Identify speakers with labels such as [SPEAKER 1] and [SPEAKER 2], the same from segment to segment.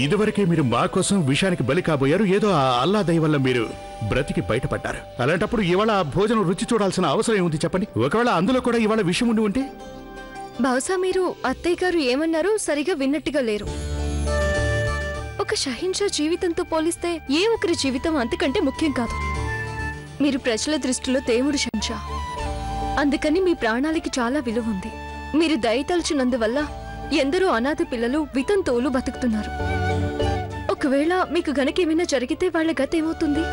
[SPEAKER 1] ఇదివరకే మీరు మా కోసం విషానికి బలి కాబోయారు ఏదో ఆ అల్లా దయ వల్ల మీరు బ్రతికి బయటపడ్డారు అలాంటప్పుడు ఇవాళ ఆ భోజనం రుచి చూడాల్సిన అవసరం ఏముంది చెప్పండి ఒకవేళ అందులో కూడా ఇవాళ విషయం ఉండి ఉంటే
[SPEAKER 2] బహుశా మీరు అత్తయ్య గారు ఏమన్నారో సరిగా విన్నట్టుగా లేరు ఒక షహిన్షా జీవితంతో పోలిస్తే ఏ ఒక్కరి జీవితం అంతకంటే ముఖ్యం కాదు మీరు ప్రజల దృష్టిలో దేవుడు షహిన్షా అందుకని మీ ప్రాణాలకి చాలా విలువ ఉంది మీరు దయతలిచినందువల్ల ఎందరో అనాథ పిల్లలు వితంతువులు బతుకుతున్నారు ఒకవేళ మీకు గనకేమైనా జరిగితే వాళ్ళ గత ఏమవుతుంది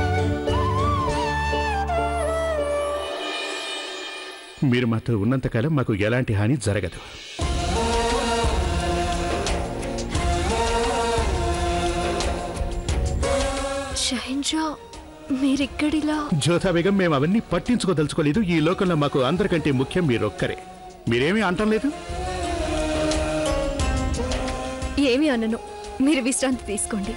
[SPEAKER 1] మీరు మాతో ఉన్నంతకాలం మాకు ఎలాంటి హాని జరగదు
[SPEAKER 2] షహిన్షా మీరిక్కడిలా
[SPEAKER 1] జ్యోతా బేగం మేము అవన్నీ పట్టించుకోదలుచుకోలేదు ఈ లోకంలో మాకు అందరికంటే ముఖ్యం మీరొక్కరే మీరేమీ అంటం లేదు
[SPEAKER 2] ఏమి అనను మీరు విశ్రాంతి తీసుకోండి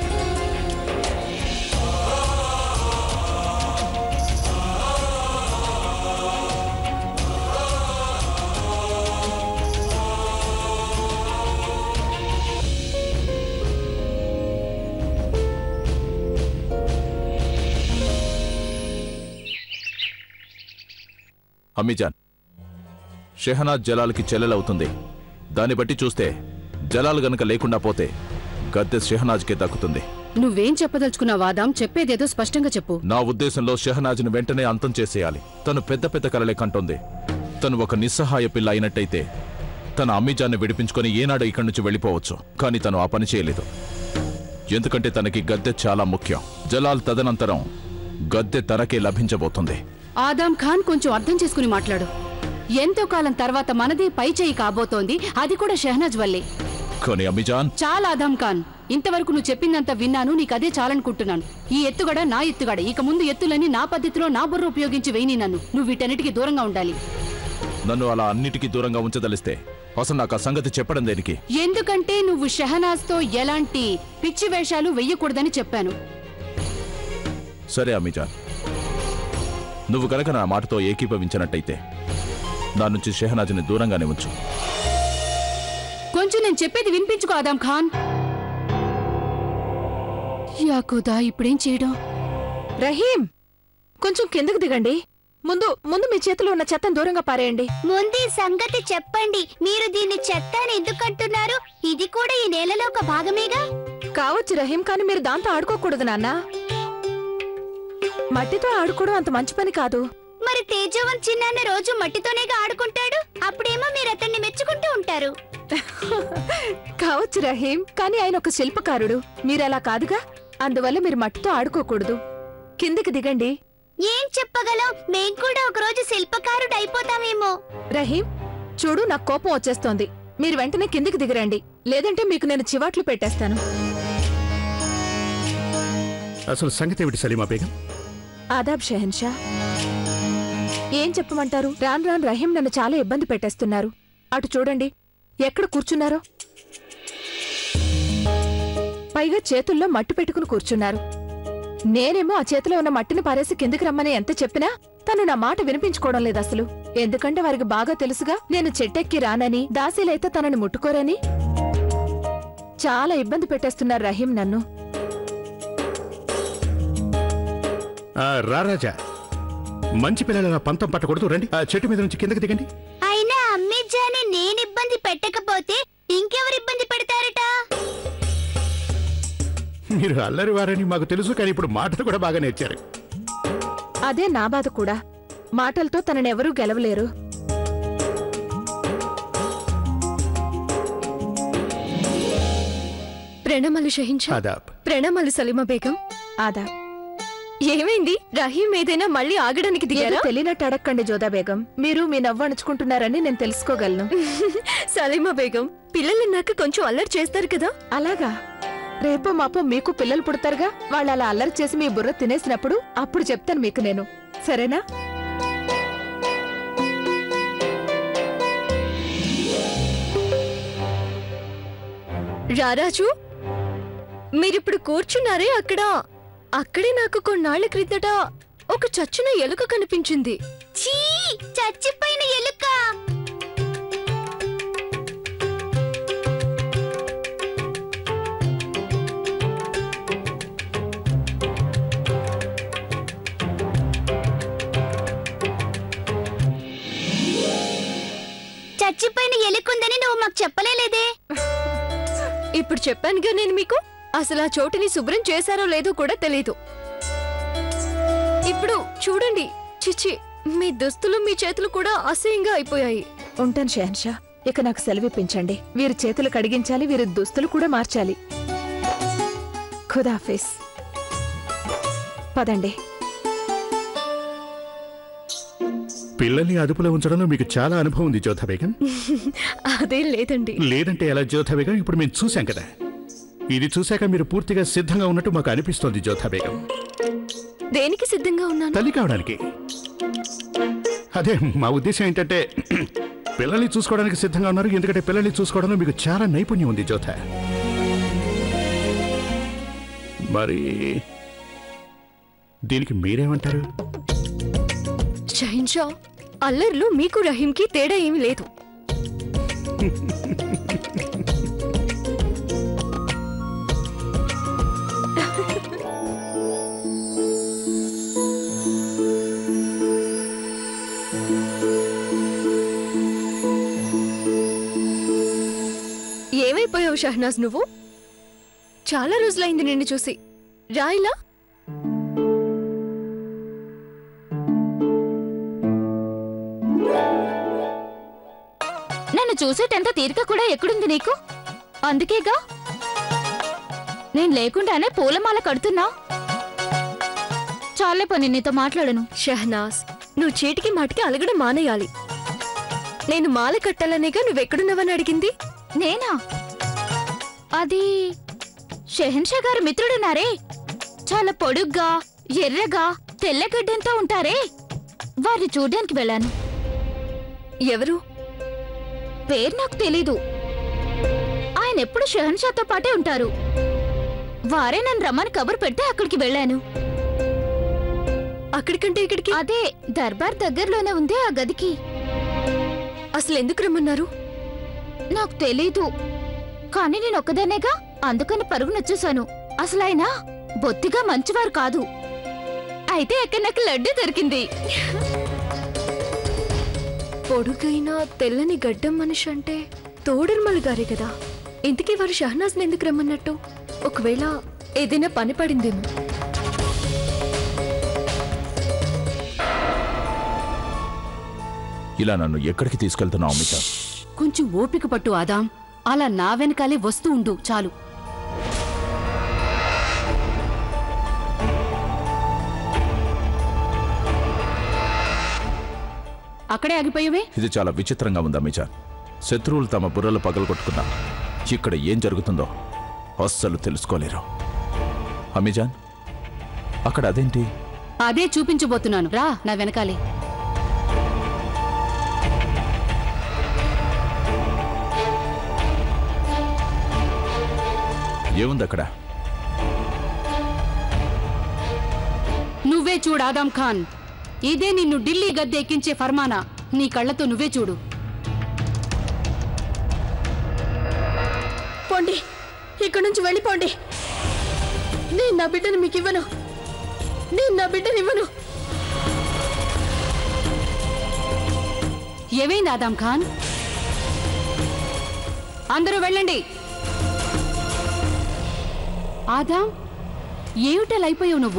[SPEAKER 3] అమ్మిజాన్ షెహనాజ్ జలాల్కి చెల్లెలవుతుంది దాన్ని బట్టి చూస్తే జలాల్ గనక లేకుండా పోతే గద్దె షెహనాజ్కే దక్కుతుంది
[SPEAKER 4] నువ్వేం చెప్పదలుచుకున్నావు ఆదాం చెప్పేదేదో స్పష్టంగా చెప్పు
[SPEAKER 3] నా ఉద్దేశంలో షెహనాజ్ను వెంటనే అంతం చేసేయాలి తను పెద్ద పెద్ద కలలే కంటోంది తను ఒక నిస్సహాయ పిల్ల అయినట్టయితే తన అమ్మిజాన్ని విడిపించుకొని ఏనాడు ఇక్కడి నుంచి వెళ్ళిపోవచ్చు కానీ తను ఆ పని చేయలేదు ఎందుకంటే తనకి గద్దె చాలా ముఖ్యం జలాల్ తదనంతరం గద్దె తనకే లభించబోతుంది
[SPEAKER 4] ఆదాం ఖాన్ కొంచెం అర్థం చేసుకుని మాట్లాడు ఎంతో కాలం తర్వాత మనదే పై చేయి కాబోతోంది అది కూడా షెహనాజ్ వల్లే
[SPEAKER 3] కానీ అమ్మిజాన్
[SPEAKER 4] చాలా ఆదాం ఖాన్ ఇంతవరకు నువ్వు చెప్పిందంత విన్నాను నీకు అదే చాలనుకుంటున్నాను ఈ ఎత్తుగడ నా ఎత్తుగడ ఇక ముందు ఎత్తులన్నీ నా పద్ధతిలో నా బుర్ర ఉపయోగించి వేయని నన్ను నువ్వు వీటన్నిటికీ దూరంగా ఉండాలి
[SPEAKER 3] నన్ను అలా అన్నిటికీ దూరంగా ఉంచదలిస్తే అసలు నాకు ఆ సంగతి చెప్పడం దేనికి
[SPEAKER 4] ఎందుకంటే నువ్వు షెహనాజ్తో ఎలాంటి పిచ్చి వేషాలు వెయ్యకూడదని చెప్పాను
[SPEAKER 3] సరే అమిజాన్ నువ్వు కనుక నా మాటతో ఏకీభవించినట్టయితే నా నుంచి షెహనాజ్ని దూరంగానే ఉంచు
[SPEAKER 4] కొంచెం నేను చెప్పేది వినిపించుకో ఆదాం ఖాన్ యాకుదా ఇప్పుడేం చేయడం
[SPEAKER 5] రహీం కొంచెం కిందకు దిగండి ముందు ముందు మీ చేతిలో ఉన్న చెత్తను దూరంగా పారేయండి
[SPEAKER 6] ముందు ఈ సంగతి చెప్పండి మీరు దీన్ని చెత్త అని ఎందుకు అంటున్నారు ఇది కూడా ఈ నేలలో ఒక భాగమేగా
[SPEAKER 5] కావచ్చు రహీం కానీ మీరు దాంతో ఆడుకోకూడదు నాన్న మట్టితో ఆడుకోవడం అంత మంచి పని కాదు
[SPEAKER 6] మరి తేజవన్ చిన్నాన్న రోజు మట్టితోనేగా ఆడుకుంటాడు అప్పుడేమో మీరు అతన్ని మెచ్చుకుంటూ ఉంటారు
[SPEAKER 5] కావచ్చు రహీం కానీ ఆయన ఒక శిల్పకారుడు మీరు అలా కాదుగా అందువల్ల మీరు మట్టితో ఆడుకోకూడదు కిందికి దిగండి
[SPEAKER 6] ఏం చెప్పగలం మేం కూడా ఒకరోజు శిల్పకారుడు అయిపోతామేమో
[SPEAKER 5] రహీం చూడు నాకు కోపం వచ్చేస్తోంది మీరు వెంటనే కిందికి దిగరండి లేదంటే మీకు నేను చివాట్లు పెట్టేస్తాను
[SPEAKER 1] అసలు సంగతి ఏమిటి సలీమా బేగం
[SPEAKER 5] ఆదాబ్ షెహన్షా ఏం చెప్పమంటారు రాన్ రాన్ రహీం నన్ను చాలా ఇబ్బంది పెట్టేస్తున్నారు అటు చూడండి ఎక్కడ కూర్చున్నారో పైగా చేతుల్లో మట్టి పెట్టుకుని కూర్చున్నారు నేనేమో ఆ చేతిలో ఉన్న మట్టిని పారేసి కిందకి రమ్మని ఎంత చెప్పినా తను నా మాట వినిపించుకోవడం లేదు అసలు ఎందుకంటే వారికి బాగా తెలుసుగా నేను చెట్టెక్కి రానని దాసీలైతే తనని ముట్టుకోరని చాలా ఇబ్బంది పెట్టేస్తున్నారు రహీం నన్ను
[SPEAKER 1] ఆ, రా రాజా మంచి పిల్లల పంతం పట్టకూడదు రండి ఆ చెట్టు మీద నుంచి కిందకి దిగండి
[SPEAKER 6] అయినా అమ్మిజాని నేను ఇబ్బంది పెట్టకపోతే ఇంకెవరు ఇబ్బంది పెడతారట
[SPEAKER 1] మీరు అల్లరి వారని మాకు తెలుసు కానీ ఇప్పుడు మాటలు కూడా బాగా నేర్చారు
[SPEAKER 5] అదే నా బాధ కూడా మాటలతో తననెవరూ గెలవలేరు
[SPEAKER 2] ప్రణామాలు షహించా
[SPEAKER 1] ఆదాబ్
[SPEAKER 2] ప్రణామాలు సలీమా బేగం
[SPEAKER 5] ఆదా
[SPEAKER 2] ఏమైంది రహీం ఏదైనా మళ్ళీ ఆగడానికి
[SPEAKER 5] ఏదో
[SPEAKER 2] దిగారా
[SPEAKER 5] తెలియనట్టు అడక్కండి జోదా బేగం మీరు మీ నవ్వు అణుచుకుంటున్నారని నేను తెలుసుకోగలను
[SPEAKER 2] సలీమా బేగం పిల్లలు నాకు కొంచెం అల్లరి చేస్తారు కదా
[SPEAKER 5] అలాగా రేపో మాపో మీకు పిల్లలు పుడతారుగా వాళ్ళు అలా అల్లరి చేసి మీ బుర్ర తినేసినప్పుడు అప్పుడు చెప్తాను మీకు నేను సరేనా
[SPEAKER 2] రారాజు మీరిప్పుడు కూర్చున్నారే అక్కడ అక్కడే నాకు కొన్నాళ్ల క్రిందట ఒక చచ్చిన ఎలుక కనిపించింది
[SPEAKER 6] చీ చచ్చిపోయిన ఎలుక చచ్చిపోయిన ఎలుకుందని నువ్వు మాకు చెప్పలేదే
[SPEAKER 2] ఇప్పుడు చెప్పానుగా నేను మీకు అసలు ఆ చోటుని శుభ్రం చేశారో లేదో కూడా తెలీదు ఇప్పుడు చూడండి చిచ్చి మీ దుస్తులు మీ చేతులు కూడా అసహ్యంగా అయిపోయాయి
[SPEAKER 5] ఉంటాను షెహన్షా ఇక నాకు సెలవిప్పించండి వీరి చేతులు కడిగించాలి వీరి దుస్తులు కూడా మార్చాలి ఖుదాఫిస్ పదండి
[SPEAKER 1] పిల్లల్ని అదుపులో ఉంచడంలో మీకు చాలా అనుభవం ఉంది జ్యోథ బేగం
[SPEAKER 2] అదేం లేదండి
[SPEAKER 1] లేదంటే ఎలా జ్యోథ బేగం ఇప్పుడు మేము చూశాం కదా ఇది చూశాక మీరు పూర్తిగా సిద్ధంగా ఉన్నట్టు మాకు అనిపిస్తోంది జ్యోథ బేగం
[SPEAKER 2] దేనికి సిద్ధంగా ఉన్నాను
[SPEAKER 1] తల్లి కావడానికి అదే మా ఉద్దేశం ఏంటంటే పిల్లల్ని చూసుకోవడానికి సిద్ధంగా ఉన్నారు ఎందుకంటే పిల్లల్ని చూసుకోవడంలో మీకు చాలా నైపుణ్యం ఉంది జ్యోథ మరి దీనికి మీరేమంటారు
[SPEAKER 2] షహిన్షా అల్లర్లు మీకు రహీంకి తేడా ఏమీ లేదు ఏమైపోయావు షహనాజ్ నువ్వు చాలా రోజులైంది నిన్ను చూసి రాయిలా
[SPEAKER 7] నన్ను చూసేటంత తీరిక కూడా ఎక్కడుంది నీకు అందుకేగా నేను లేకుండానే పూలమాల కడుతున్నా చాలే పని నీతో మాట్లాడను
[SPEAKER 2] షహనాజ్ నువ్వు చీటికి మాటికి అలగడం మానేయాలి నేను మాల కట్టాలనేగా నువ్వెక్కడున్నావని అడిగింది
[SPEAKER 7] నేనా అది షెహన్షా గారు మిత్రుడున్నారే చాలా పొడుగ్గా ఎర్రగా తెల్లగడ్డంతో ఉంటారే వారిని చూడ్డానికి వెళ్ళాను
[SPEAKER 2] ఎవరు
[SPEAKER 7] పేరు నాకు తెలీదు ఆయన ఎప్పుడు షెహన్షాతో పాటే ఉంటారు వారే నన్ను రమ్మని కబురు పెడితే అక్కడికి వెళ్ళాను
[SPEAKER 2] అక్కడికంటే ఇక్కడికి
[SPEAKER 7] అదే దర్బార్ దగ్గరలోనే ఉంది ఆ గదికి
[SPEAKER 2] అసలు ఎందుకు రమ్మన్నారు
[SPEAKER 7] నాకు తెలీదు కానీ నేను ఒక్కదానేగా అందుకని పరుగునొచ్చేసాను అసలు ఆయన బొత్తిగా మంచివారు కాదు అయితే అక్కడ నాకు లడ్డు దొరికింది
[SPEAKER 2] పొడుగైన తెల్లని గడ్డం మనిషి అంటే తోడర్మల్ గారే కదా ఇంతకీ వారు షహనాజ్ని ఎందుకు రమ్మన్నట్టు ఒకవేళ ఏదైనా పని పడిందేమో
[SPEAKER 3] ఇలా నన్ను ఎక్కడికి తీసుకెళ్తున్నావు అమిత
[SPEAKER 4] కొంచెం ఓపిక పట్టు ఆదాం అలా నా వెనకాలే వస్తూ ఉండు చాలు అక్కడే ఆగిపోయావే
[SPEAKER 3] ఇది చాలా విచిత్రంగా ఉంది అమిజాన్ శత్రువులు తమ బుర్రలు పగలగొట్టుకున్నా ఇక్కడ ఏం జరుగుతుందో అస్సలు తెలుసుకోలేరు అమిజాన్ అక్కడ అదేంటి
[SPEAKER 4] అదే చూపించబోతున్నాను రా నా వెనకాలే
[SPEAKER 3] ఏముంది అక్కడ
[SPEAKER 4] నువ్వే చూడు ఆదాం ఖాన్ ఇదే నిన్ను ఢిల్లీ గద్దె ఎక్కించే ఫర్మానా నీ కళ్ళతో నువ్వే చూడు
[SPEAKER 2] పోండి ఇక్కడ నుంచి వెళ్ళిపోండి నేను నా బిడ్డను మీకు ఇవ్వను నేను నా బిడ్డను ఇవ్వను
[SPEAKER 4] ఏమైంది ఆదాం ఖాన్ అందరూ వెళ్ళండి ఆదాం ఏమిటలా అయిపోయావు నువ్వు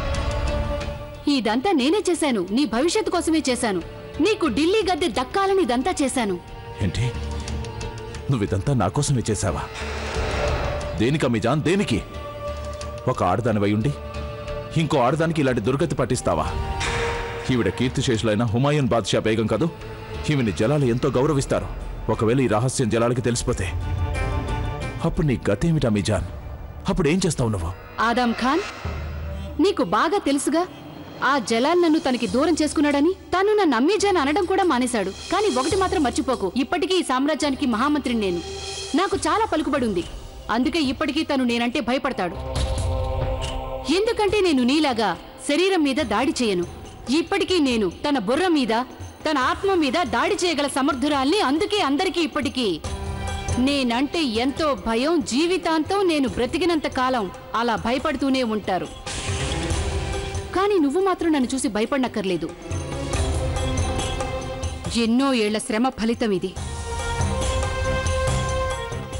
[SPEAKER 4] ఇదంతా నేనే చేశాను నీ భవిష్యత్తు కోసమే చేశాను నీకు ఢిల్లీ గద్దె దక్కాలని ఇదంతా చేశాను
[SPEAKER 3] ఏంటి నువ్వు ఇదంతా నా కోసమే చేశావా దేనికి అమిజాన్ దేనికి ఒక ఆడదానివై ఉండి ఇంకో ఆడదానికి ఇలాంటి దుర్గతి పట్టిస్తావా ఈవిడ కీర్తిశేషులైన హుమాయూన్ బాద్షా బేగం కదూ ఈవిని జలాలు ఎంతో గౌరవిస్తారు ఒకవేళ ఈ రహస్యం జలాలకి తెలిసిపోతే అప్పుడు నీ గతేమిటా మిజాన్ అప్పుడు ఏం చేస్తావు నువ్వు
[SPEAKER 4] ఆదాం ఖాన్ నీకు బాగా తెలుసుగా ఆ జలాల్ నన్ను తనకి దూరం చేసుకున్నాడని తను నన్ను అమ్మేజాన్ అనడం కూడా మానేశాడు కానీ ఒకటి మాత్రం మర్చిపోకు ఇప్పటికీ ఈ సామ్రాజ్యానికి మహామంత్రిని నేను నాకు చాలా పలుకుబడి ఉంది అందుకే ఇప్పటికీ తను నేనంటే భయపడతాడు ఎందుకంటే నేను నీలాగా శరీరం మీద దాడి చేయను ఇప్పటికీ నేను తన బుర్ర మీద తన ఆత్మ మీద దాడి చేయగల సమర్థురాల్ని అందుకే అందరికీ ఇప్పటికీ నేనంటే ఎంతో భయం జీవితాంతం నేను బ్రతికినంత కాలం అలా భయపడుతూనే ఉంటారు కానీ నువ్వు మాత్రం నన్ను చూసి భయపడనక్కర్లేదు ఎన్నో ఏళ్ల శ్రమ ఫలితం ఇది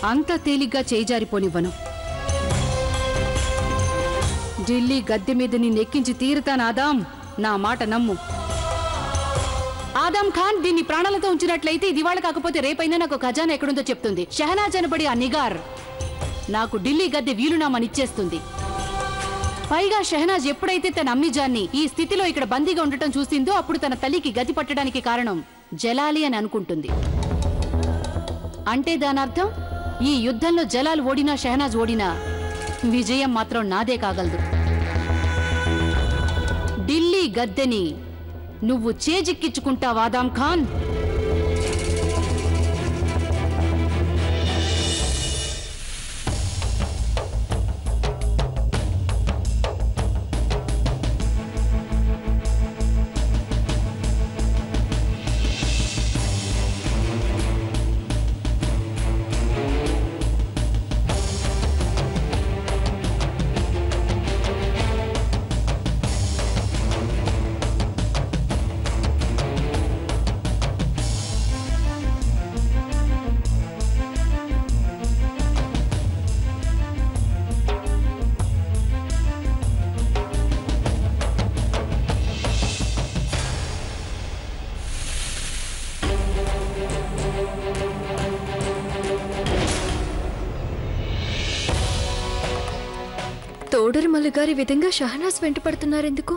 [SPEAKER 4] అంత తేలిగ్గా చేజారిపోనివ్వను ఢిల్లీ గద్దె మీద నిన్నెక్కించి తీరుతాను ఆదాం నా మాట నమ్ము ఆదాం ఖాన్ దీన్ని ప్రాణాలతో ఉంచినట్లయితే ఇది వాళ్ళ కాకపోతే రేపైనా నాకు ఖజానా ఎక్కడుందో చెప్తుంది షహనాజ్ అనబడి ఆ నిగార్ నాకు ఢిల్లీ గద్దె వీలునామానిచ్చేస్తుంది పైగా షహనాజ్ ఎప్పుడైతే తన అమ్మిజాన్ని ఈ స్థితిలో ఇక్కడ బందీగా ఉండటం చూసిందో అప్పుడు తన తల్లికి గతి పట్టడానికి కారణం జలాలి అని అనుకుంటుంది అంటే దాని అర్థం ఈ యుద్ధంలో జలాల్ ఓడినా షహనాజ్ ఓడినా విజయం మాత్రం నాదే కాగలదు ఢిల్లీ గద్దెని నువ్వు చేజిక్కించుకుంటావా ఆదాం ఖాన్
[SPEAKER 2] తోడరమల్లి గారి విధంగా షహనాజ్ వెంట పడుతున్నారెందుకు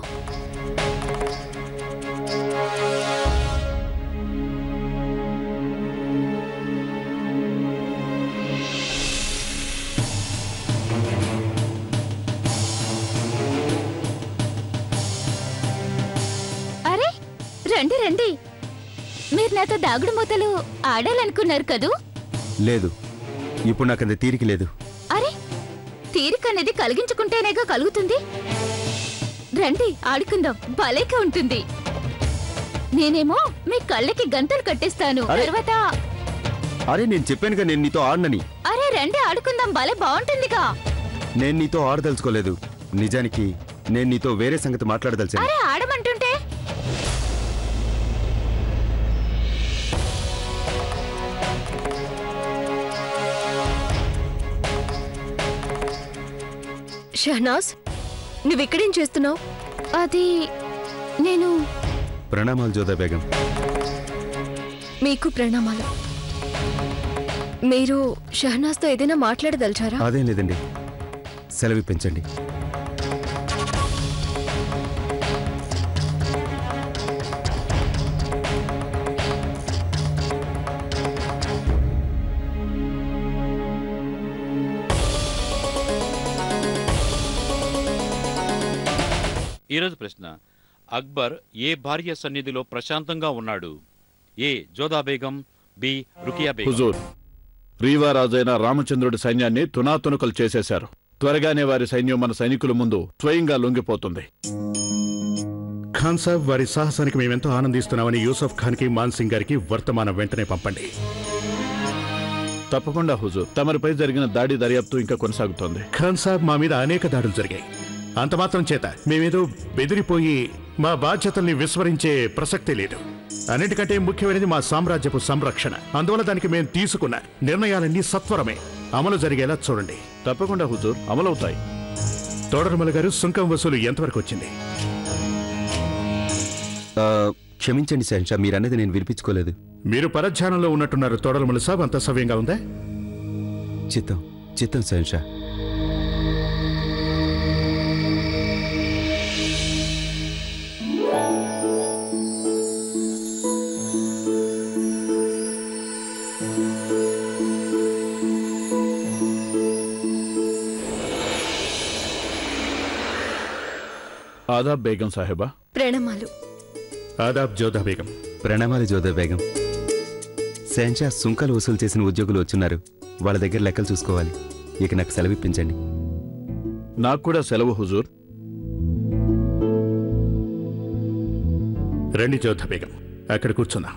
[SPEAKER 7] అరే రండి రండి మీరు నాతో దాగుడు మూతలు ఆడాలనుకున్నారు కదూ
[SPEAKER 8] లేదు ఇప్పుడు నాకంత తీరిక లేదు
[SPEAKER 7] అరే తీరిక అనేది కలిగించుకుంటేనేగా కలుగుతుంది రండి ఆడుకుందాం భలేగా ఉంటుంది నేనేమో మీ కళ్ళకి గంతలు కట్టేస్తాను
[SPEAKER 8] అరే.
[SPEAKER 7] తర్వాత
[SPEAKER 8] అరే నేను చెప్పానుగా నేను నీతో ఆడనని
[SPEAKER 7] అరే రండి ఆడుకుందాం భలే బాగుంటుందిగా
[SPEAKER 8] నేను నీతో ఆడదలుచుకోలేదు నిజానికి నేను నీతో వేరే సంగతి మాట్లాడదలిచాను
[SPEAKER 7] అరే ఆడమంటుంటే
[SPEAKER 2] షహనాజ్ నువ్విక్కడేం చేస్తున్నావు
[SPEAKER 7] అది నేను
[SPEAKER 8] ప్రణామాలు జోదా బేగం
[SPEAKER 2] మీకు ప్రణామాలు మీరు షహనాజ్తో ఏదైనా మాట్లాడదలిచారా
[SPEAKER 8] అదేం లేదండి సెలవిప్పించండి
[SPEAKER 9] ఈరోజు ప్రశ్న అక్బర్ ఏ భార్య సన్నిధిలో ప్రశాంతంగా ఉన్నాడు ఏ జోదా బేగం బి రుకియా బేగం
[SPEAKER 3] హుజూర్ రీవా రాజైన రామచంద్రుడి సైన్యాన్ని తునాతునకలు చేసేశారు త్వరగానే వారి సైన్యం మన సైనికుల ముందు స్వయంగా లొంగిపోతుంది
[SPEAKER 1] ఖాన్ సాబ్ వారి సాహసానికి మేమెంతో ఆనందిస్తున్నామని యూసఫ్ ఖాన్కి మాన్ సింగ్ గారికి వర్తమానం వెంటనే పంపండి
[SPEAKER 3] తప్పకుండా హుజూర్ తమరిపై జరిగిన దాడి దర్యాప్తు ఇంకా కొనసాగుతోంది
[SPEAKER 1] ఖాన్ సాబ్ మా మీద అనేక దాడులు జరిగాయి అంత మాత్రం చేత మేమేదో బెదిరిపోయి మా బాధ్యతల్ని విస్మరించే ప్రసక్తే లేదు అన్నిటికంటే ముఖ్యమైనది మా సామ్రాజ్యపు సంరక్షణ అందువల్ల దానికి మేము తీసుకున్న నిర్ణయాలన్నీ సత్వరమే అమలు జరిగేలా చూడండి
[SPEAKER 3] తప్పకుండా హుజూర్ అమలవుతాయి
[SPEAKER 1] తోడరమల గారు సుంకం వసూలు ఎంతవరకు వచ్చింది
[SPEAKER 8] ఆ, క్షమించండి శంషా మీరన్నది నేను వినిపించుకోలేదు
[SPEAKER 1] మీరు పరధ్యానంలో ఉన్నట్టున్నారు తోడరమల సాబ్ అంత సవ్యంగా ఉందా
[SPEAKER 8] చిత్తం చిత్తం శంషా
[SPEAKER 3] ఆదాబ్ బేగం సాహెబా
[SPEAKER 2] ప్రణామాలు
[SPEAKER 1] ఆదాబ్ జోధా బేగం
[SPEAKER 8] ప్రణామాలు జోదా బేగం శంషా సుంకాలు వసూలు చేసిన ఉద్యోగులు వచ్చున్నారు వాళ్ళ దగ్గర లెక్కలు చూసుకోవాలి ఇక నాకు సెలవిప్పించండి
[SPEAKER 3] నాకు కూడా సెలవు హుజూర్
[SPEAKER 1] రండి జోధా బేగం అక్కడ కూర్చుందాం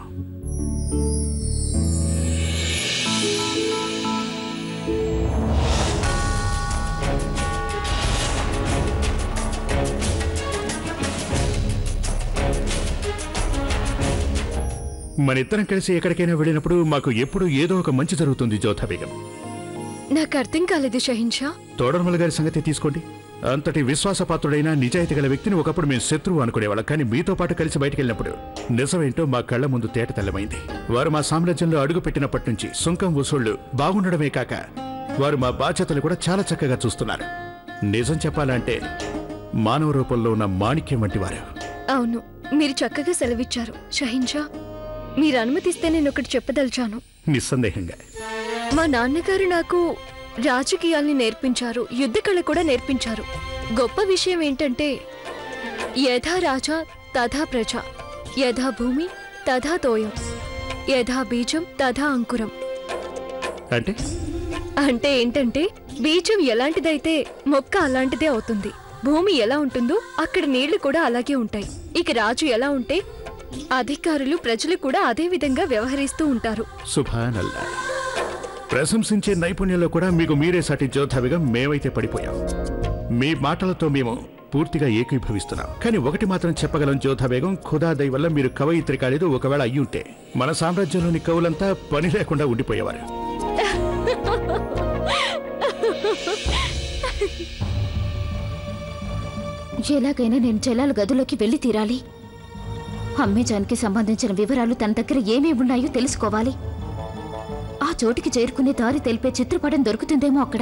[SPEAKER 1] మన ఇద్దరం కలిసి ఎక్కడికైనా వెళ్ళినప్పుడు మాకు ఎప్పుడు ఏదో ఒక మంచి జరుగుతుంది జోధా బేగం
[SPEAKER 2] నాకు అర్థం కాలేదు షహిన్షా
[SPEAKER 1] తోడర్మల గారి సంగతి తీసుకోండి అంతటి విశ్వాసపాత్రుడైన నిజాయితీ గల వ్యక్తిని ఒకప్పుడు మేము శత్రువు అనుకునేవాళ్ళం కానీ మీతో పాటు కలిసి బయటికి వెళ్ళినప్పుడు నిజమేంటో మా కళ్ళ ముందు తేట తెల్లమైంది వారు మా సామ్రాజ్యంలో అడుగు పెట్టినప్పటి నుంచి సుంకం వసూళ్లు బాగుండడమే కాక వారు మా బాధ్యతలు కూడా చాలా చక్కగా చూస్తున్నారు నిజం చెప్పాలంటే మానవ రూపంలో ఉన్న మాణిక్యం వంటి వారు
[SPEAKER 2] అవును మీరు చక్కగా సెలవిచ్చారు షహిన్షా మీరు అనుమతిస్తే నేను ఒకటి చెప్పదలిచాను
[SPEAKER 1] నిస్సందేహంగా
[SPEAKER 2] మా నాన్నగారు నాకు రాజకీయాల్ని నేర్పించారు యుద్ధ కళ కూడా నేర్పించారు గొప్ప విషయం ఏంటంటే యథా రాజా తథా ప్రజ యథా భూమి తథా తోయం యథా బీజం తథా అంకురం
[SPEAKER 1] అంటే
[SPEAKER 2] అంటే ఏంటంటే బీజం ఎలాంటిదైతే మొక్క అలాంటిదే అవుతుంది భూమి ఎలా ఉంటుందో అక్కడ నీళ్లు కూడా అలాగే ఉంటాయి ఇక రాజు ఎలా ఉంటే అధికారులు ప్రజలు కూడా అదే విధంగా వ్యవహరిస్తూ ఉంటారు
[SPEAKER 1] సుభానల్లా ప్రశంసించే నైపుణ్యంలో కూడా మీకు మీరే సాటి జోధావిగా మేమైతే పడిపోయాం మీ మాటలతో మేము పూర్తిగా ఏకీభవిస్తున్నాం కానీ ఒకటి మాత్రం చెప్పగలం జోధా బేగం ఖుదా దయ వల్ల మీరు కవయిత్రి కాలేదు ఒకవేళ అయ్యుంటే మన సామ్రాజ్యంలోని కవులంతా పని లేకుండా ఉండిపోయేవారు
[SPEAKER 7] ఎలాగైనా నేను జలాల గదిలోకి వెళ్లి తీరాలి అమ్మేజానికి సంబంధించిన వివరాలు తన దగ్గర ఏమేమి ఉన్నాయో తెలుసుకోవాలి ఆ చోటికి చేరుకునే దారి తెలిపే చిత్రపటం దొరుకుతుందేమో అక్కడ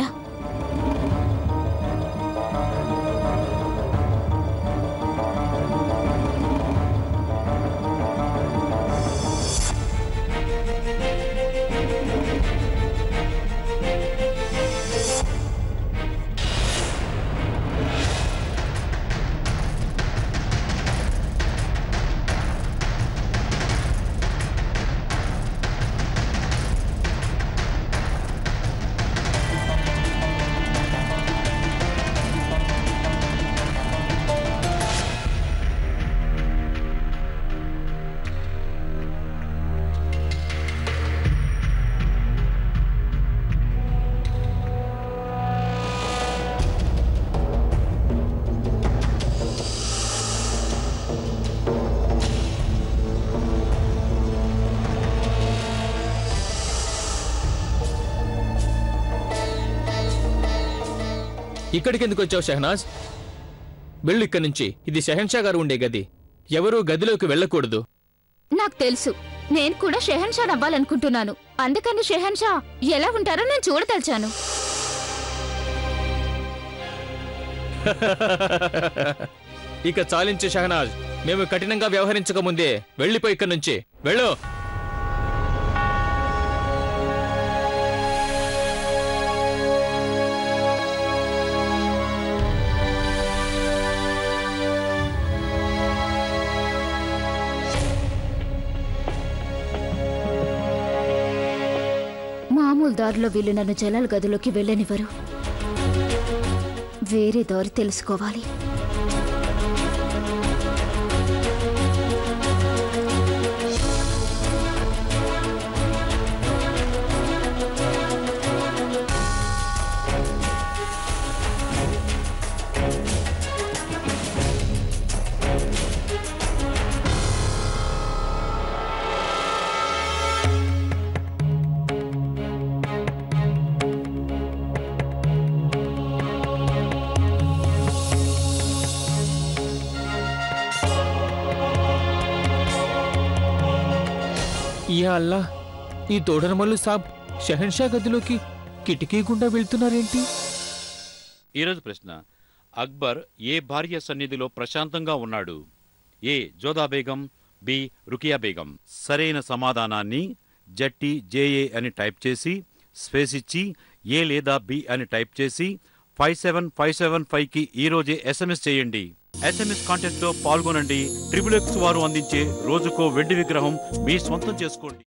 [SPEAKER 10] ఇక్కడికి ఎందుకు వచ్చావు షెహనాజ్ వెళ్ళు ఇక్కడి నుంచి ఇది షెహన్షా గారు ఉండే గది ఎవరూ గదిలోకి వెళ్ళకూడదు
[SPEAKER 7] నాకు తెలుసు నేను కూడా షెహన్ షా అవ్వాలనుకుంటున్నాను అందుకని షెహన్ షా ఎలా ఉంటారో నేను చూడదలిచాను
[SPEAKER 10] ఇక చాలించు షెహనాజ్ మేము కఠినంగా వ్యవహరించక ముందే వెళ్ళిపో ఇక్కడి నుంచి వెళ్ళు
[SPEAKER 7] మామూలు దారిలో వీళ్ళు నన్ను జలాల గదిలోకి వెళ్ళనివ్వరు వేరే దారి తెలుసుకోవాలి
[SPEAKER 10] యా అల్లా ఈ తోడనమల్లు సాబ్ షెహన్షా గదిలోకి కిటికీ గుండా వెళ్తున్నారేంటి
[SPEAKER 9] ఈరోజు ప్రశ్న అక్బర్ ఏ భార్య సన్నిధిలో ప్రశాంతంగా ఉన్నాడు ఏ జోదా బేగం బి రుకియా బేగం సరైన సమాధానాన్ని జట్టి జేఏ అని టైప్ చేసి స్పేస్ ఇచ్చి ఏ లేదా బి అని టైప్ చేసి ఫైవ్ సెవెన్ ఫైవ్ సెవెన్ ఫైవ్కి ఈరోజే ఎస్ఎంఎస్ చేయండి ఎస్ఎంఎస్ కాంటెస్ట్లో పాల్గొనండి ట్రిపుల్ ఎక్స్ వారు అందించే రోజుకో వెండి విగ్రహం మీ సొంతం చేసుకోండి